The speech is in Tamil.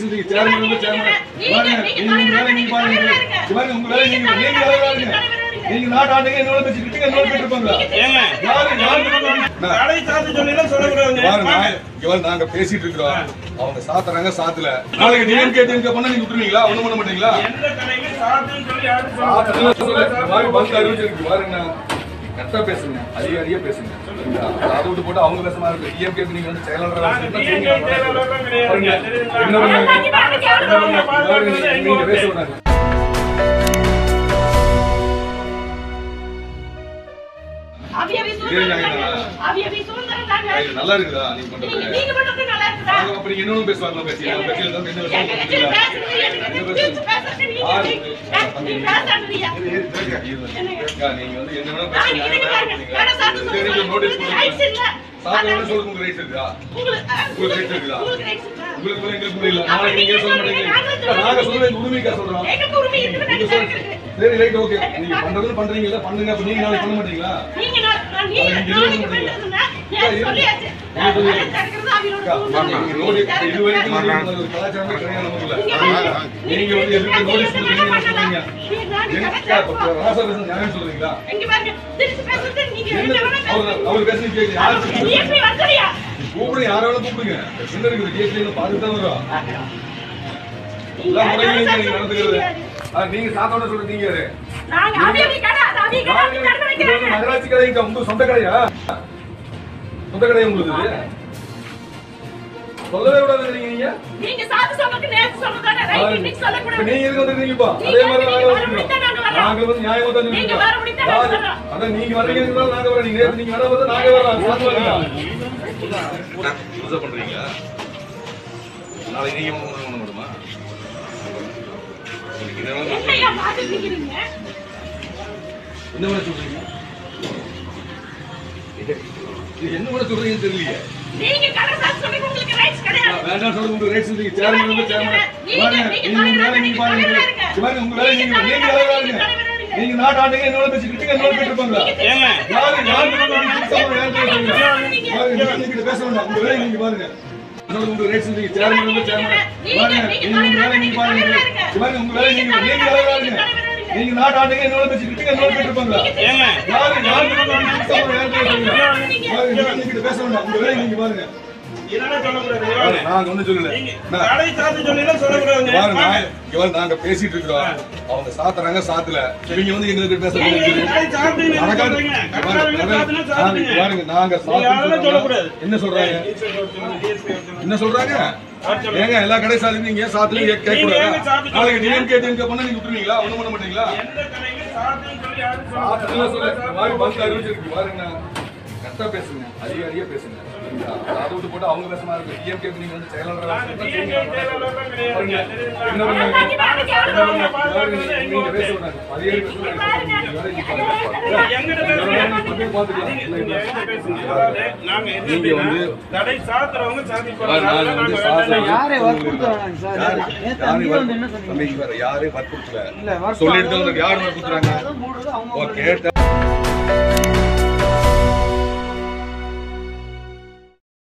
சொல்றீங்க சேர்மன் வந்து சேர்மன் பாருங்க நீங்க உங்க வேலை நீங்க பாருங்க இங்க பாருங்க உங்க வேலை நீங்க நீங்க வேலை பாருங்க நீங்க நாட்டு ஆண்டுங்க என்னோட பேசிட்டு இருக்கீங்க என்னோட பேசிட்டு இருப்பாங்க ஏங்க யாரு யாரு நான் கடை சாத்தி சொல்லலாம் சொல்லக்கூடாதுங்க பாருங்க நான் இங்க வந்து நாங்க பேசிட்டு இருக்கிறோம் அவங்க சாத்துறாங்க சாத்துல நாளைக்கு டிஎம் கேட்டு பண்ண நீங்க விட்டுருவீங்களா ஒண்ணும் பண்ண மாட்டீங்களா எந்த கடையில சாத்துன்னு சொல்லி யாரும் சாத்துன்னு சொல்லக்கூடாது. சொல்ல, இந்த மாதிரி பங்கு அறிவிச்சிருக்கு பாருங்க கரெக்டா பேசுங்க அதிகாரியா பேசுங்க சரிங்களா? அதை விட்டு போட்டு அவங்க பேச மாதிரி இருக்கு டிஎம் கேட்டு நீங்க வந்து செயலாளர் நாங்க DMK செயலாளர்லாம் கிடையாதுங்க. தெரியுதுங்களா? என்ன பண்ணாங்க நாங்க பாதுகாப்பு நீங்க எங்க பேச ஓட்டு. விடாங்க அவியவி சுதந்திரம் தாங்க. அவியவி சுதந்திரம் தாங்க. இது நல்லா இருக்குதா நீங்க நீங்க பண்றது நீங்க பண்றது நல்லா இருக்குதா? அவங்க அப்படி இன்னொன்னு பேசுவாங்களா பேசி அந்த கட்சியில தான் என்ன எங்க கட்சியில பேசுறது, எங்க கட்சியில பேச்சு பேசுறது நீங்க யாரு? நீ- நீ பேசாதீங்க. ஏங்க, நீங்க வந்து என்ன வேணா நாங்க இதுக்கு பாருங்க. வேணா சாப்பிட்டு பேசுங்க. இதுக்கு சொல்லுங்க. நோட்டீஸ் உங்களுக்கு rights இல்ல. சாப்பிடணும்னு சொல்லுங்க உங்க ரைட்ஸ் இருக்கா உங்களுக்கு ஆ, உங்களுக்கு rights இருக்குதா? உங்களுக்கு rights இருக்கா? உங்களுக்கு கூட எங்களுக்கு புரியல அப்ப நாளைக்கு நீங்க நீங்க சொல்ல சொல்றீங்க, மாட்டீங்க நாங்க சொல்றோம். நாங்க சொல்றது எங்க உரிமைக்கா சொல்றோம் எங்களுக்கு உரிமை இருக்குது, நீங்க நாங்க சொல்லுங்க. கேட்கறது. சரி ரைட் ஓகே நீங்க பண்றதுன்னு பண்றீங்கல்ல பண்ணுங்க அப்ப நீங்க நாளைக்கு பண்ண மாட்டீங்களா நீங்க நான் நான் நீங்க அது நீங்க நாளைக்கு சொல்லுங்க. பண்றதுன்னா, இல்ல, நான் இது- சொல்லியாச்சு. இது நான் சொல்லுங்க. கேட்கறது அவங்களோட அக்கா, சுதந்திரம். நீங்க நோட்டீஸ் நீங்க இது வரைக்கும் கேட்கறது. ஒரு கலாச்சாரமே கிடையாது நமக்குள்ள நீங்க வாங்க. நீங்க வந்து எதுக்கு நோட்டீஸ் கொடுக்குறீங்க சொல்றீங்க நீங்க நாளைக்கு என்ன கலாச்சாரம் இப்ப ராசா பேசுறது நியாயம் சொல்றீங்களா இங்க பாருங்க திருச்சி பேசுறது நீங்க என்ன என்ன வேணா அவர் பேசுங்க அவர் பேசுறது கேக்குது யாரு பேசுறது? டிஎஸ்பி வந்துறியா கூப்பிடுங்க யாரை வேணா கூப்பிடுங்க என்ன இருக்குது கேஸ்ல பார்த்துட்டு தான் வரும் எல்லாம் முறையில நீங்க நடந்துக்கிறது ஆ, நீங்க சாத்தோட சொல்றீங்க யாரு? நாங்க அபியவி கடை அது அபிய கடை அபிய கடை இது வந்து வைக்கிறாங்க நகராட்சி கடைங்க உங்க சொந்த கடையா சொந்த கடையா உங்களுக்கு இது? சொல்லவே விடாது நீங்க நீங்க சாத்து சொன்னதுக்கு நேத்து சொன்னதானே ரைட் இன்னைக்கு இப்ப சொல்லக்கூடாது நீங்க எதுக்கு வந்துருக்கீங்க இப்போ நீங்க அதே மாதிரி வந்து நாங்க நீங்க வந்துருக்கோம். வரமுடித்தா நாங்க வர்றோம். நாங்க வந்து நியாயமா தான் நீங்க இருக்கோம். வரமுடித்தா நாங்க நாங்க- வர்றோம். அதான் நீங்க வரீங்கிறதுனால நாங்க வரோம் நீங்க நேத்து நீங்க வர வந்து நாங்க வரோம் சாத்து வரீங்க புதுசா பண்றீங்களா நாளைக்கு நீங்க ஒண்ணு பண்ண முடியுமா என்னையா பாத்துட்டு நிக்கிறீங்க என்ன பண்ண சொல்றீங்க இது- இது என்ன பண்ண சொல்றீங்கன்னு தெரியலையே நீங்க கடை சாத்து சொன்னீங்க உங்களுக்கு ரைட்ஸ் கிடையாது வேண்டாம் சொல்லுங்க உங்க ரைட்ஸ் நீங்க சேர்மன் வந்து சேர்மன் நீங்க- பாருங்க நீங்க நீங்க உங்க வேலை நீங்க பாருங்க தலைவரா இருங்க. இங்க பாருங்க உங்க வேலை நீங்க நீங்க நீங்க வேலை தலைவரா பாருங்க இருங்க. நீங்க நாட்டு ஆண்டுங்க என்னோட பேசிட்டு இருக்கீங்க என்னோட பேசிட்டு இருப்பாங்க ஏங்க யாரு யாரு பேசுறாங்க யாரு பேசுறாங்க பாருங்க நீங்க கிட்ட பேச வேண்டாம் உங்க வேலை நீங்க பாருங்க சொல்லுங்க உங்க ரைட்ஸ் நீங்க சேர்மன் வந்து சேர்மன் பாருங்க நீங்க உங்க வேலை நீங்க பாருங்க இங்க பாருங்க உங்க வேலை நீங்க நீங்க வேலை பாருங்க நீங்க நாட்டு ஆண்டுங்க என்னோட பேசிட்டு இருக்கீங்க என்னோட பேசிட்டு இருப்பாங்க ஏங்க யாரு யாரு பேசுறாங்க யாரு பேசுறாங்க பாருங்க நீங்க கிட்ட பேச வேண்டாம் உங்க வேலை நீங்க பாருங்க இதெல்லாம் சொல்லக்கூடாது வாங்க. நாங்க ஒண்ணு சொல்லல நீங்க நான் கடை சாத்தி சொல்லலாம் சொல்லக்கூடாதுங்க பாருங்க வாங்க. இங்க வந்து நாங்க பேசிட்டு இருக்கிறோம் அவங்க சாத்துறாங்க சாத்துல இவங்க வந்து எங்களுக்கு பேச கடை சாத்துன்னு என்ன சொல்றீங்க? கடைக்காரங்க சாத்துனா சாத்துங்க. பாருங்க நாங்க நீங்க அதெல்லாம் சொல்லக்கூடாது. சாத்து என்ன சொல்றாங்க என்ன சொல்றாங்க ஏங்க எல்லா கடை சாத்தி நீங்க சாத்துல கேட்க நீங்க ஏங்க கூடாது சாத்து நாளைக்கு டிஎம் கேட்டு பண்ண நீங்க விட்டுருவீங்களா ஒண்ணும் பண்ண மாட்டீங்களா எந்த கடையில சாத்துன்னு சொல்லி யாரும் சாத்துல சொல்ல இந்த மாதிரி சொல்லக்கூடாது. பங்கு அறிவிச்சிருக்கு பாருங்க கரெக்டா பேசுங்க அதிகாரியா பேசுங்க சரிங்களா? அதை விட்டு போட்டு அவங்க பேச மாதிரி இருக்கு டிஎம் கேட்டு நீங்க வந்து செயலாளர் நாங்க DMK செயலாளர்லாம் கிடையாதுங்க. தெரியுதுங்களா? என்ன பண்ணாங்க நாங்க பாதுகாப்பு எங்க நீங்க ஓட்டு. பேச விடாது அதிகாரி பேச எங்கிட்ட பேசுங்க. நாங்க என்ன நீங்க வந்து கடை சாத்துறவங்க சாத்தி நாங்க வந்து சாஸ்திரம் யாரை வற்புறுத்துறாங்க சார்? யாரு நேத்து யாரு அங்கேயே வந்து என்ன வற்புறுத்தல? சொன்னீங்க? தம்பி, வேற யாரையும் வற்புறுத்தல இல்ல, வற்புறுத்தல. சொல்லிட்டு வந்து யாரு வற்புறுத்துறாங்க அதுவும் மூடுறது அவங்க ஓ கேட்ட